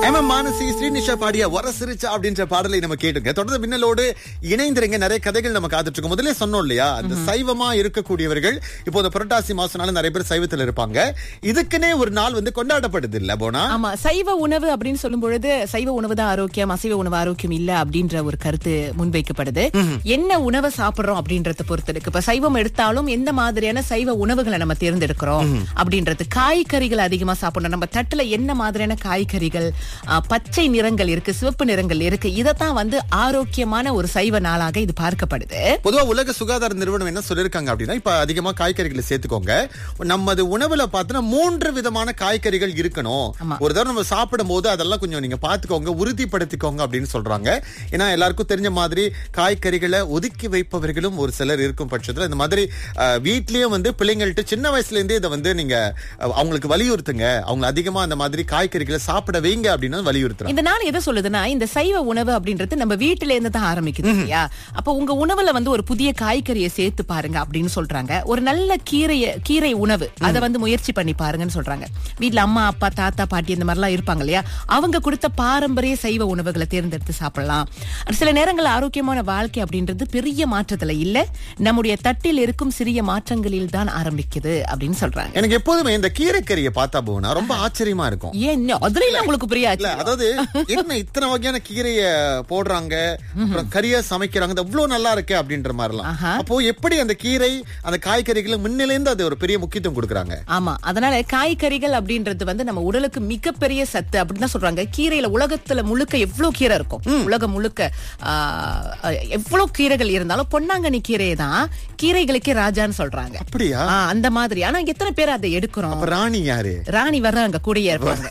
M M Manasi Srinisha பாடிய வரசிரிச்சா அப்படின்ற பாடலை நம்ம கேட்டுங்க தொடர்ந்து மின்னலோடு இணைந்திருங்க நிறைய கதைகள் நம்ம காத்துட்டு இருக்கோம் முதல்ல சொன்னோம் இல்லையா அந்த சைவமா இருக்கக்கூடியவர்கள் இப்போ இந்த புரட்டாசி மாசம்னால நிறைய பேர் சைவத்துல இருப்பாங்க இதுக்குன்னே ஒரு நாள் வந்து கொண்டாடப்படுது இல்ல போனா ஆமா சைவ உணவு அப்படின்னு சொல்லும் பொழுது சைவ உணவு தான் ஆரோக்கியம் அசைவ உணவு ஆரோக்கியம் இல்ல அப்படின்ற ஒரு கருத்து முன்வைக்கப்படுது என்ன உணவை சாப்பிடுறோம் அப்படின்றத பொறுத்து இருக்கு இப்ப சைவம் எடுத்தாலும் எந்த மாதிரியான சைவ உணவுகளை நம்ம தேர்ந்தெடுக்கிறோம் அப்படின்றது காய்கறிகள் அதிகமா சாப்பிடணும் நம்ம தட்டுல என்ன மாதிரியான காய்கறிகள் ஆ, பச்சை நிறங்கள் இருக்கு சிவப்பு நிறங்கள் இருக்கு இதத்தான் வந்து ஆரோக்கியமான ஒரு சைவ நாளாக இது பார்க்கப்படுது பொதுவா உலக சுகாதார நிறுவனம் என்ன சொல்லிருக்காங்க அப்படின்னா இப்ப அதிகமா காய்கறிகளை சேர்த்துக்கோங்க நமது உணவுல பார்த்தோன்னா மூன்று விதமான காய்கறிகள் இருக்கணும் ஆமா. ஒரு தடவை நம்ம சாப்பிடும் போது அதெல்லாம் கொஞ்சம் நீங்க பாத்துக்கோங்க உறுதிப்படுத்திக்கோங்க அப்படின்னு சொல்றாங்க ஏன்னா எல்லாருக்கும் தெரிஞ்ச மாதிரி காய்கறிகளை ஒதுக்கி வைப்பவர்களும் ஒரு சிலர் இருக்கும் பட்சத்துல இந்த மாதிரி அஹ், வீட்லயும் வந்து பிள்ளைங்கள்ட்ட சின்ன வயசுல இருந்தே இதை வந்து நீங்க அஹ், அவங்களுக்கு வலியுறுத்துங்க அவங்க அதிகமா அந்த மாதிரி காய்கறிகளை சாப்பிட வைங்க அப்படின்னு வலியுறுத்துறாங்க இந்த நாள் எதை சொல்லுதுன்னா இந்த சைவ உணவு அப்படின்றது நம்ம வீட்டில இருந்து தான் ஆரம்பிக்குது இல்லையா அப்ப உங்க உணவுல வந்து ஒரு புதிய காய்கறியை சேர்த்து பாருங்க அப்படின்னு சொல்றாங்க ஒரு நல்ல கீரைய கீரை உணவு அதை வந்து முயற்சி பண்ணி பாருங்கன்னு சொல்றாங்க வீட்ல அம்மா அப்பா தாத்தா பாட்டி இந்த மாதிரிலாம் இருப்பாங்க இல்லையா அவங்க கொடுத்த பாரம்பரிய சைவ உணவுகளை தேர்ந்தெடுத்து சாப்பிடலாம் சில நேரங்கள் ஆரோக்கியமான வாழ்க்கை அப்படின்றது பெரிய மாற்றத்துல இல்ல நம்முடைய தட்டில் இருக்கும் சிறிய மாற்றங்களில் தான் ஆரம்பிக்குது அப்படின்னு சொல்றாங்க எனக்கு எப்போதுமே இந்த கீரைக்கறியை பார்த்தா போனா ரொம்ப ஆச்சரியமா இருக்கும் ஏன் இன்னும் அதுல இல்ல உங்களுக்கு இல்ல புரியாது அதாவது என்ன இத்தனை வகையான கீரைய போடுறாங்க அப்புறம் கறியா சமைக்கிறாங்க இது அவ்வளவு நல்லா இருக்கே அப்படின்ற மாதிரிலாம் ஆஹா. அப்போ எப்படி அந்த கீரை அந்த காய்கறிகளை முன்னிலேந்து அது ஒரு பெரிய முக்கியத்துவம் கொடுக்குறாங்க ஆமா அதனால காய்கறிகள் அப்படின்றது வந்து நம்ம உடலுக்கு மிகப்பெரிய சத்து அப்படின்னு தான் சொல்றாங்க கீரையில உலகத்துல முழுக்க எவ்வளவு கீரை இருக்கும் உலகம் முழுக்க ஆஹ், எவ்வளவு கீரைகள் இருந்தாலும் பொன்னாங்கண்ணி கீரையை தான் கீரைகளுக்கே ராஜான்னு சொல்றாங்க அப்படியா ஆஹ், அந்த மாதிரி ஆனா எத்தனை பேர் அதை எடுக்கிறோம் அப்ப ராணி யாரு ராணி வர்றாங்க கூடிய இருப்பாங்க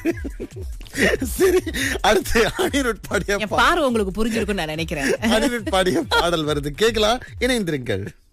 சரி அடுத்து அனிருட் பாடிய என் பார்வை உங்களுக்கு புரிஞ்சிருக்கும்னு நான் நினைக்கிறேன் அனிருட் பாடிய பாடல் வருது கேக்கலாம் இணைந்திருங்கள்